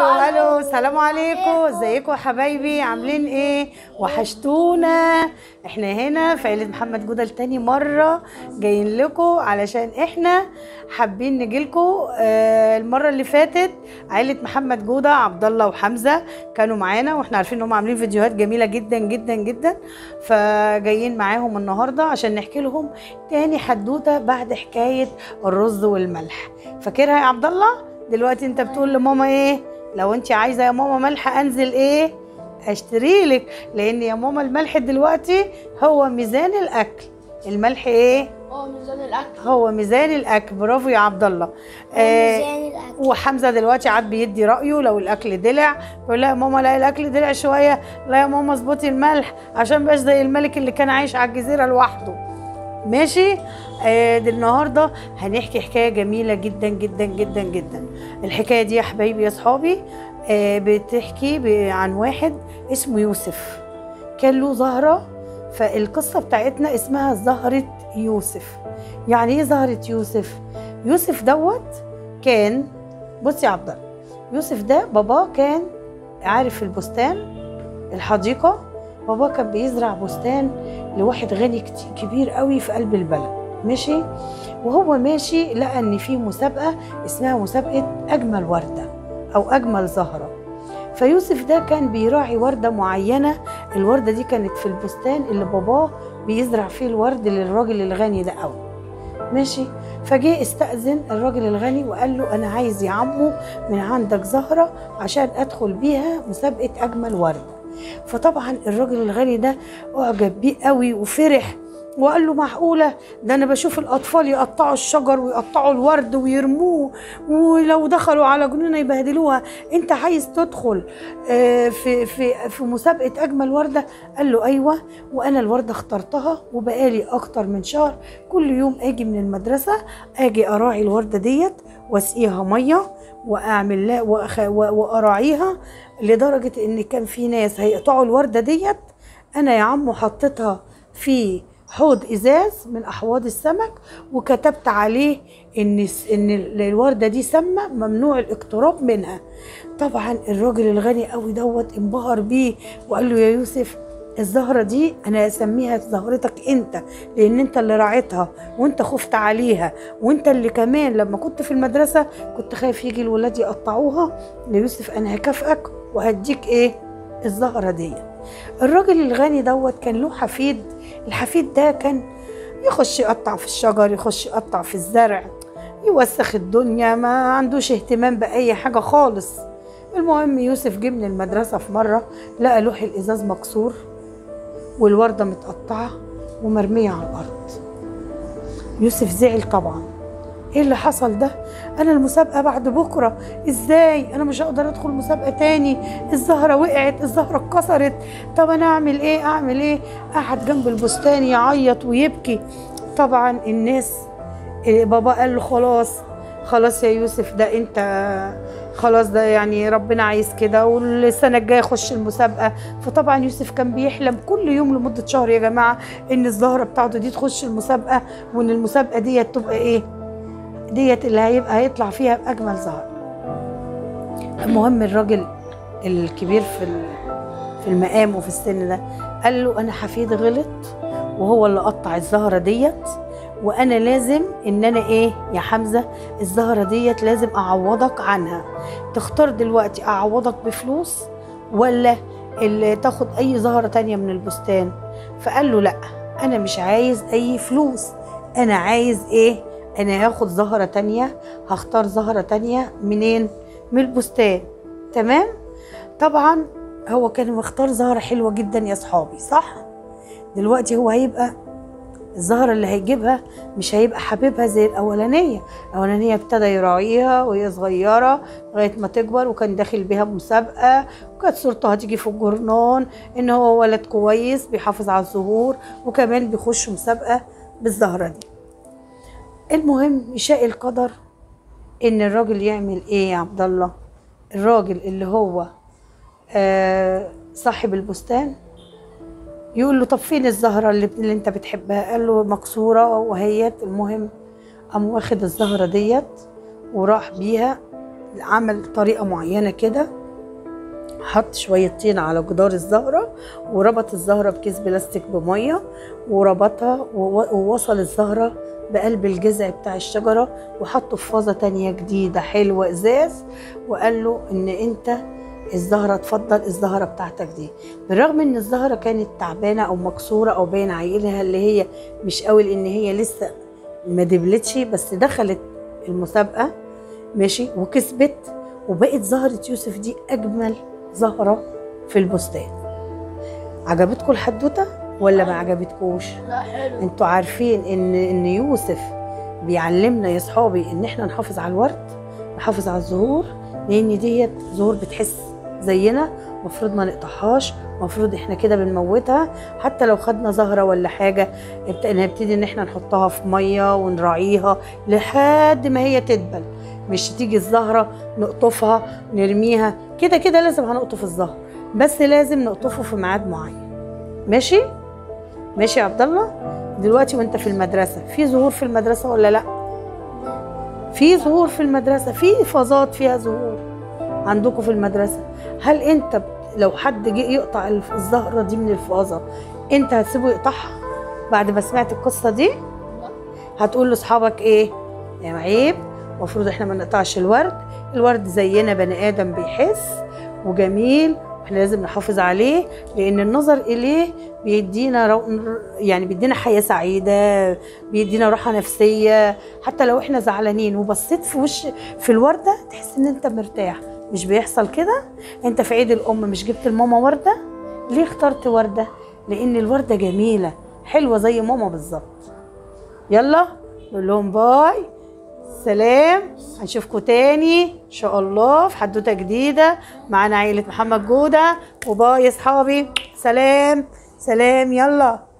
الو الو السلام عليكم ازيكم يا حبايبي عاملين ايه وحشتونا احنا هنا في عيله محمد جودة لتاني مره جايين لكم علشان احنا حابين نجي لكم آه المره اللي فاتت عيله محمد جودة عبد الله وحمزه كانوا معانا واحنا عارفين ان هم عاملين فيديوهات جميله جدا جدا جدا فجايين معاهم النهارده عشان نحكي لهم تاني حدوته بعد حكايه الرز والملح فاكرها يا عبد الله دلوقتي انت بتقول لماما ايه لو انت عايزه يا ماما ملح انزل ايه اشتري لك لان يا ماما الملح دلوقتي هو ميزان الاكل الملح ايه اه ميزان الاكل هو ميزان الاكل برافو يا عبد الله ميزان الاكل وحمزه دلوقتي عاد بيدي رايه لو الاكل دلع يقول لا يا ماما لا الاكل دلع شويه لا يا ماما اظبطي الملح عشان مبقاش زي الملك اللي كان عايش على الجزيره لوحده ماشي آه دي النهارده هنحكي حكايه جميله جدا جدا جدا جدا الحكايه دي يا حبايبي يا صحابي آه بتحكي ب- عن واحد اسمه يوسف كان له زهره فالقصه بتاعتنا اسمها زهره يوسف يعني ايه زهره يوسف يوسف دوت كان بص يا عبد الله يوسف ده باباه كان عارف البستان الحديقه باباه كان بيزرع بستان لواحد غني كت- كبير قوي في قلب البلد ماشي وهو ماشي لقى ان في مسابقه اسمها مسابقه اجمل ورده او اجمل زهره فيوسف ده كان بيراعي ورده معينه الورده دي كانت في البستان اللي باباه بيزرع فيه الورد للراجل الغني ده قوي ماشي فجه استأذن الراجل الغني وقال له أنا عايز يا عمو من عندك زهرة عشان أدخل بيها مسابقة أجمل وردة فطبعا الراجل الغني ده أعجب بيه قوي وفرح وقال له معقولة ده أنا بشوف الأطفال يقطعوا الشجر ويقطعوا الورد ويرموه ولو دخلوا على جنينة يبهدلوها أنت عايز تدخل آه، في في في مسابقة أجمل وردة قال له أيوة وأنا الوردة اخترتها وبقالي أكتر من شهر كل يوم أجي من المدرسة أجي أراعي الوردة ديت وأسقيها مية وأعمل لها وأخ- و- وأراعيها لدرجة إن كان في ناس هيقطعوا الوردة ديت أنا يا عمو حطيتها في حوض ازاز من احواض السمك وكتبت عليه ان ان الورده دي سامه ممنوع الاقتراب منها طبعا الراجل الغني قوي دوت انبهر بيه وقال له يا يوسف الزهرة دي أنا أسميها زهرتك أنت لأن أنت اللي راعيتها وأنت خفت عليها وأنت اللي كمان لما كنت في المدرسة كنت خايف يجي الولاد يقطعوها يا يوسف أنا هكافئك وهديك إيه الزهرة دي الراجل الغني دوت كان له حفيد الحفيد ده كان يخش يقطع في الشجر يخش يقطع في الزرع يوسخ الدنيا ما عندوش اهتمام بأي حاجة خالص المهم يوسف جه من المدرسة في مرة لقى لوح الإزاز مكسور والوردة متقطعة ومرمية على الأرض يوسف زعل طبعا ايه اللي حصل ده انا المسابقه بعد بكره ازاي انا مش هقدر ادخل مسابقه تاني الزهره وقعت الزهره اتكسرت طب انا اعمل ايه اعمل ايه قعد جنب البستان يعيط ويبكي طبعا الناس إيه بابا قال له خلاص خلاص يا يوسف ده انت خلاص ده يعني ربنا عايز كده والسنه الجايه يخش المسابقه فطبعا يوسف كان بيحلم كل يوم لمده شهر يا جماعه ان الزهره بتاعته دي تخش المسابقه وان المسابقه دي تبقى ايه ديت اللي هيبقى هيطلع فيها باجمل زهر المهم الراجل الكبير في ال- في المقام وفي السن ده قال له انا حفيد غلط وهو اللي قطع الزهره ديت وانا لازم ان انا ايه يا حمزه الزهره ديت لازم اعوضك عنها تختار دلوقتي اعوضك بفلوس ولا اللي تاخد اي زهره تانية من البستان فقال له لا انا مش عايز اي فلوس انا عايز ايه انا هاخد زهره تانية هختار زهره تانية منين من البستان تمام طبعا هو كان مختار زهره حلوه جدا يا صحابي صح دلوقتي هو هيبقى الزهرة اللي هيجيبها مش هيبقى حبيبها زي الأولانية الأولانية ابتدى يراعيها وهي صغيرة لغاية ما تكبر وكان داخل بيها مسابقة وكانت صورته هتيجي في الجورنان إن هو ولد كويس بيحافظ على الزهور وكمان بيخش مسابقة بالزهرة دي المهم يشاء القدر إن الراجل يعمل إيه يا عبد الله الراجل اللي هو آه صاحب البستان يقول له طب فين الزهرة اللي, اللي انت بتحبها قال له مكسورة وهيت المهم قام واخد الزهرة ديت وراح بيها عمل طريقه معينه كده حط شوية طين على جدار الزهرة وربط الزهرة بكيس بلاستيك بمية وربطها وو- ووصل الزهرة بقلب الجذع بتاع الشجرة وحطه في فازة تانية جديدة حلوة ازاز وقال له ان انت الزهرة تفضل الزهرة بتاعتك دي بالرغم ان الزهرة كانت تعبانة او مكسورة او باين عيلها اللي هي مش قوي لان هي لسه ما دبلتش بس دخلت المسابقة ماشي وكسبت وبقت زهرة يوسف دي أجمل زهرة في البستان عجبتكم الحدوتة ولا ما عجبتكوش؟ لا حلو انتوا عارفين ان ان يوسف بيعلمنا يا صحابي ان احنا نحافظ على الورد نحافظ على الزهور لان ديت زهور بتحس زينا المفروض ما نقطعهاش المفروض احنا كده بنموتها حتى لو خدنا زهره ولا حاجه ابت- نبتدي ان احنا نحطها في ميه ونراعيها لحد ما هي تدبل مش تيجي الزهره نقطفها نرميها كده كده لازم هنقطف الزهر بس لازم نقطفه في ميعاد معين ماشي ماشي يا عبد الله دلوقتي وانت في المدرسه في زهور في المدرسه ولا لا في زهور في المدرسه في فازات فيها زهور عندكم في المدرسه هل انت ب- لو حد جه يقطع الف- الزهره دي من الفازه انت هتسيبه يقطعها بعد ما سمعت القصه دي هتقول لاصحابك ايه يا عيب المفروض احنا ما نقطعش الورد الورد زينا بني ادم بيحس وجميل احنا لازم نحافظ عليه لان النظر اليه بيدينا رو... يعني بيدينا حياه سعيده بيدينا راحه نفسيه حتى لو احنا زعلانين وبصيت في وش في الورده تحس ان انت مرتاح مش بيحصل كده انت في عيد الام مش جبت لماما ورده ليه اخترت ورده لان الورده جميله حلوه زي ماما بالظبط يلا نقول لهم باي سلام هنشوفكم تاني ان شاء الله في حدوته جديده معانا عيله محمد جوده وباي يا اصحابي سلام سلام يلا